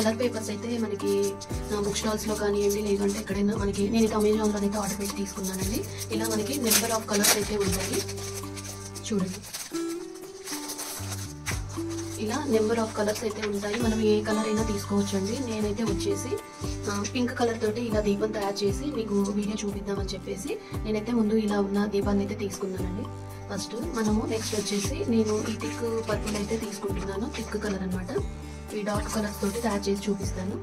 colour papers అయితే మనకి book స్టాల్స్లో కానివ్వండి లేదంటే ఎక్కడైనా మనకి నేను ఇది అమెజాన్లో అయితే ఆర్డర్ పెట్టి తీసుకున్నానండి ఇలా మనకి నెంబర్ ఆఫ్ కలర్స్ అయితే ఉంటాయి చూడండి ఇలా నెంబర్ ఆఫ్ కలర్స్ అయితే ఉంటాయి మనం ఏ కలర్ అయినా తీసుకోవచ్చు అండి నేనైతే వచ్చేసి ఆ, పింక్ కలర్ తోటి ఇలా దీపం తయారు చేసి మీకు వీడియో చూపిద్దామని చెప్పేసి నేనైతే ముందు ఇలా ఉన్న దీపాన్ని అయితే తీసుకున్నానండి ఫస్ట్ మనము నెక్స్ట్ వచ్చేసి నేను ఈ థిక్ పర్పుల్ అయితే తీసుకుంటున్నాను థిక్ కలర్ అన్నమాట ఈ డార్క్ కలర్స్ తోటి తయారు చేసి చూపిస్తాను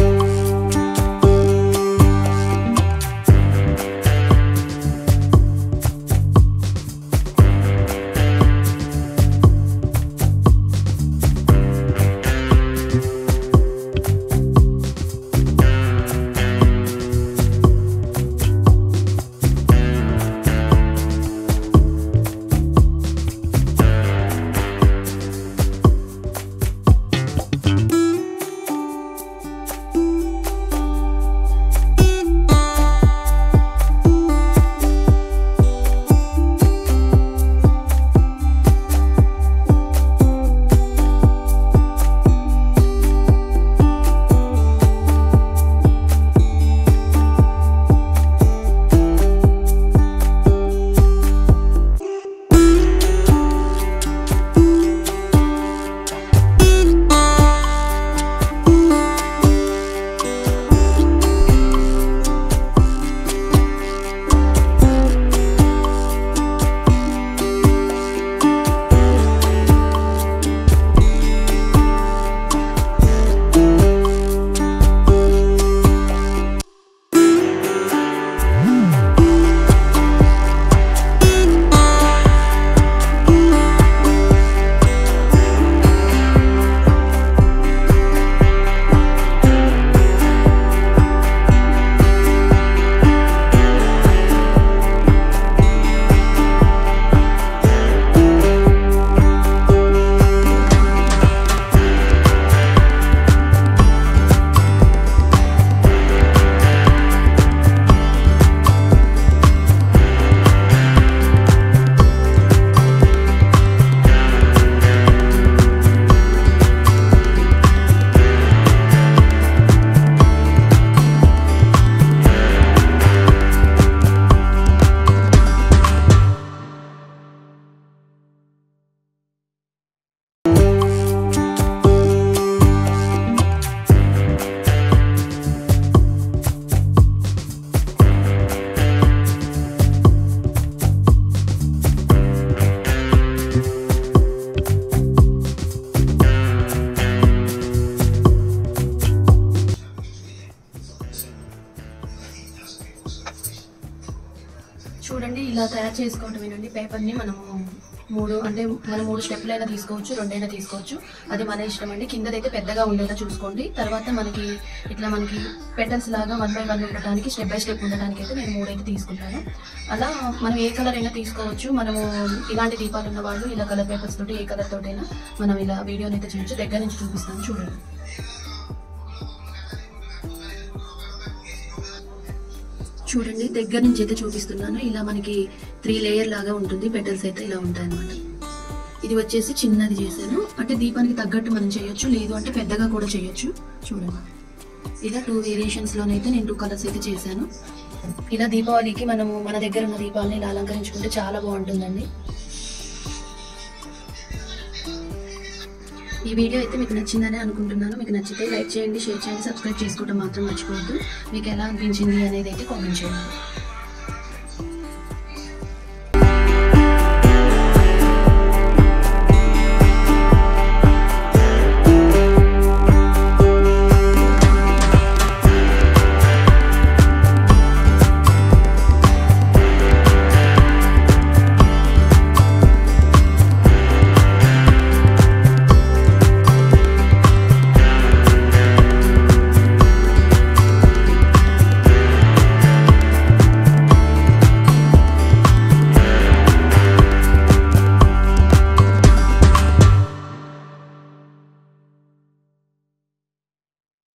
చూడండి ఇలా తయారు చేసుకోవటమేనండి పేపర్ని మనము మూడు అంటే మనం మూడు స్టెప్లు అయినా తీసుకోవచ్చు రెండైనా తీసుకోవచ్చు అది మన ఇష్టం అండి కిందదైతే పెద్దగా ఉండేలా చూసుకోండి తర్వాత మనకి ఇట్లా మనకి పెటల్స్ లాగా వన్ బై వన్ ఉండటానికి స్టెప్ బై స్టెప్ ఉండటానికి అయితే నేను మూడైతే తీసుకుంటాను అలా మనం ఏ కలర్ అయినా తీసుకోవచ్చు మనము ఇలాంటి దీపాలు ఉన్న వాళ్ళు ఇలా కలర్ పేపర్స్ తోటి ఏ కలర్ తోటైనా మనం ఇలా వీడియోని అయితే చేయొచ్చు దగ్గర నుంచి చూపిస్తాను చూడండి చూడండి దగ్గర నుంచి అయితే చూపిస్తున్నాను ఇలా మనకి త్రీ లేయర్ లాగా ఉంటుంది పెటల్స్ అయితే ఇలా ఉంటాయి అన్నమాట ఇది వచ్చేసి చిన్నది చేశాను అంటే దీపానికి తగ్గట్టు మనం చేయొచ్చు లేదు అంటే పెద్దగా కూడా చేయొచ్చు చూడండి ఇలా టూ వేరియేషన్స్ లోనైతే నేను టూ కలర్స్ అయితే చేశాను ఇలా దీపావళికి మనము మన దగ్గర ఉన్న దీపాలని ఇలా అలంకరించుకుంటే చాలా బాగుంటుందండి ఈ వీడియో అయితే మీకు నచ్చిందని అనుకుంటున్నాను మీకు నచ్చితే లైక్ చేయండి షేర్ చేయండి సబ్స్క్రైబ్ చేసుకోవడం మాత్రం మర్చిపోవద్దు మీకు ఎలా అనిపించింది అనేది అయితే కామెంట్ చేయండి